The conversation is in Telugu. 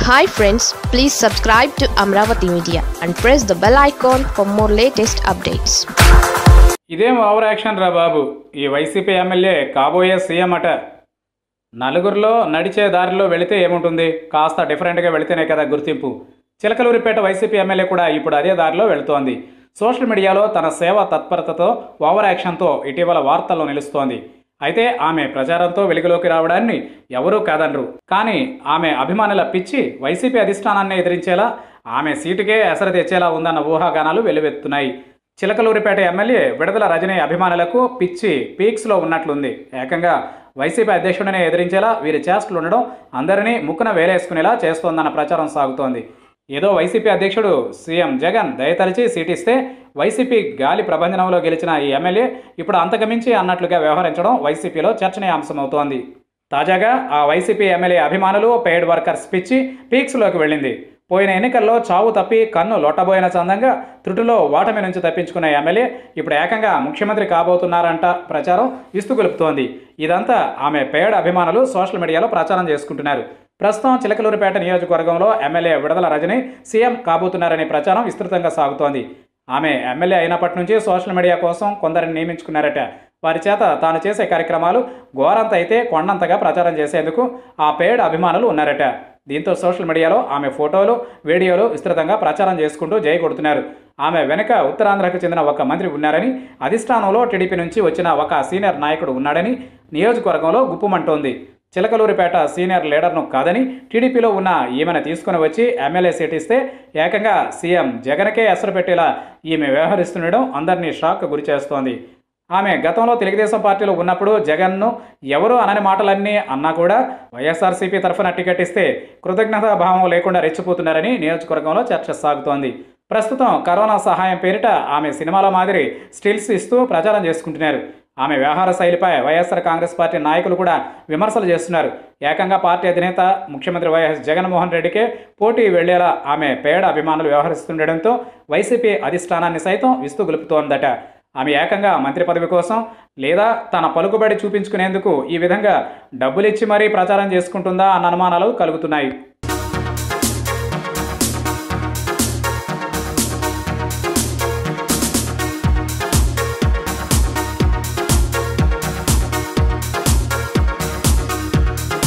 hi friends please subscribe to Amaravati media and press the bell icon for more latest updates ఇదేం ఓవర్ యాక్షన్ రా బాబు ఈ వైసీపీ ఎమ్మెల్యే కాబోయే సీఎం అట నలుగురిలో నడిచే దారిలో వెళితే ఏముంటుంది కాస్త డిఫరెంట్గా వెళితేనే కదా గుర్తింపు చిలకలూరిపేట వైసీపీ ఎమ్మెల్యే కూడా ఇప్పుడు అదే దారిలో వెళుతోంది సోషల్ మీడియాలో తన సేవ తత్పరతతో ఓవర్ యాక్షన్తో ఇటీవల వార్తల్లో నిలుస్తోంది అయితే ఆమె ప్రచారంతో వెలుగులోకి రావడాన్ని ఎవరూ కాదనరు కానీ ఆమె అభిమానుల పిచ్చి వైసీపీ అధిష్టానాన్ని ఎదిరించేలా ఆమె సీటుకే ఎసరు తెచ్చేలా ఉందన్న ఊహాగానాలు వెలువెత్తున్నాయి చిలకలూరిపేట ఎమ్మెల్యే విడుదల రజనీ అభిమానులకు పిచ్చి పీక్స్లో ఉన్నట్లుంది ఏకంగా వైసీపీ అధ్యక్షుడిని ఎదిరించేలా వీరి చేష్టలు ఉండడం అందరినీ ముక్కున వేలేసుకునేలా చేస్తోందన్న ప్రచారం సాగుతోంది ఏదో వైసీపీ అధ్యక్షుడు సీఎం జగన్ దయతలిచి సీటిస్తే వైసీపీ గాలి ప్రభంజనంలో గెలిచిన ఈ ఎమ్మెల్యే ఇప్పుడు అంతకుమించి అన్నట్లుగా వ్యవహరించడం వైసీపీలో చర్చనీయాంశమవుతోంది తాజాగా ఆ వైసీపీ ఎమ్మెల్యే అభిమానులు పెయిడ్ వర్కర్స్ పిచ్చి పీక్స్లోకి వెళ్ళింది పోయిన ఎన్నికల్లో చావు తప్పి కన్ను లొట్టబోయిన చందంగా త్రుటిలో ఓటమి నుంచి తప్పించుకున్న ఎమ్మెల్యే ఇప్పుడు ఏకంగా ముఖ్యమంత్రి కాబోతున్నారంట ప్రచారం ఇస్తుగొలుపుతోంది ఇదంతా ఆమె పేడ అభిమానులు సోషల్ మీడియాలో ప్రచారం చేసుకుంటున్నారు ప్రస్తుతం చిలకలూరిపేట నియోజకవర్గంలో ఎమ్మెల్యే విడుదల రజని సీఎం కాబోతున్నారనే ప్రచారం విస్తృతంగా సాగుతోంది ఆమె ఎమ్మెల్యే అయినప్పటి నుంచి సోషల్ మీడియా కోసం కొందరిని నియమించుకున్నారట వారి చేత తాను చేసే కార్యక్రమాలు ఘోరంత అయితే కొండంతగా ప్రచారం చేసేందుకు ఆ పేడ్ అభిమానులు ఉన్నారట దీంతో సోషల్ మీడియాలో ఆమె ఫోటోలు వీడియోలు విస్తృతంగా ప్రచారం చేసుకుంటూ జై కొడుతున్నారు ఆమె వెనుక ఉత్తరాంధ్రకు చెందిన ఒక మంత్రి ఉన్నారని అధిష్టానంలో టీడీపీ నుంచి వచ్చిన ఒక సీనియర్ నాయకుడు ఉన్నాడని నియోజకవర్గంలో గుప్పుమంటోంది చిలకలూరిపేట సీనియర్ లీడర్ను కాదని టీడీపీలో ఉన్న ఈమెను తీసుకుని వచ్చి ఎమ్మెల్యే సీట్ ఇస్తే ఏకంగా సీఎం జగన్కే ఎసరు పెట్టేలా ఈమె వ్యవహరిస్తుండడం అందరినీ షాక్ గురి చేస్తోంది ఆమె గతంలో తెలుగుదేశం పార్టీలో ఉన్నప్పుడు జగన్ను ఎవరు అనని మాటలన్నీ అన్నా కూడా వైఎస్ఆర్సీపీ తరఫున టికెట్ ఇస్తే కృతజ్ఞతా భావం లేకుండా రెచ్చిపోతున్నారని నియోజకవర్గంలో చర్చ సాగుతోంది ప్రస్తుతం కరోనా సహాయం పేరిట ఆమె సినిమాల మాదిరి స్టిల్స్ ఇస్తూ ప్రచారం చేసుకుంటున్నారు ఆమె వ్యవహార శైలిపై వైఎస్ఆర్ కాంగ్రెస్ పార్టీ నాయకులు కూడా విమర్శలు చేస్తున్నారు ఏకంగా పార్టీ అధినేత ముఖ్యమంత్రి వైఎస్ జగన్మోహన్ రెడ్డికే పోటీ వెళ్లేలా ఆమె పేడ అభిమానులు వ్యవహరిస్తుండటంతో వైసీపీ అధిష్టానాన్ని సైతం విస్తు గొలుపుతోందట ఆమె ఏకంగా మంత్రి పదవి కోసం లేదా తన పలుకుబడి చూపించుకునేందుకు ఈ విధంగా డబ్బులిచ్చి మరీ ప్రచారం చేసుకుంటుందా అన్న అనుమానాలు కలుగుతున్నాయి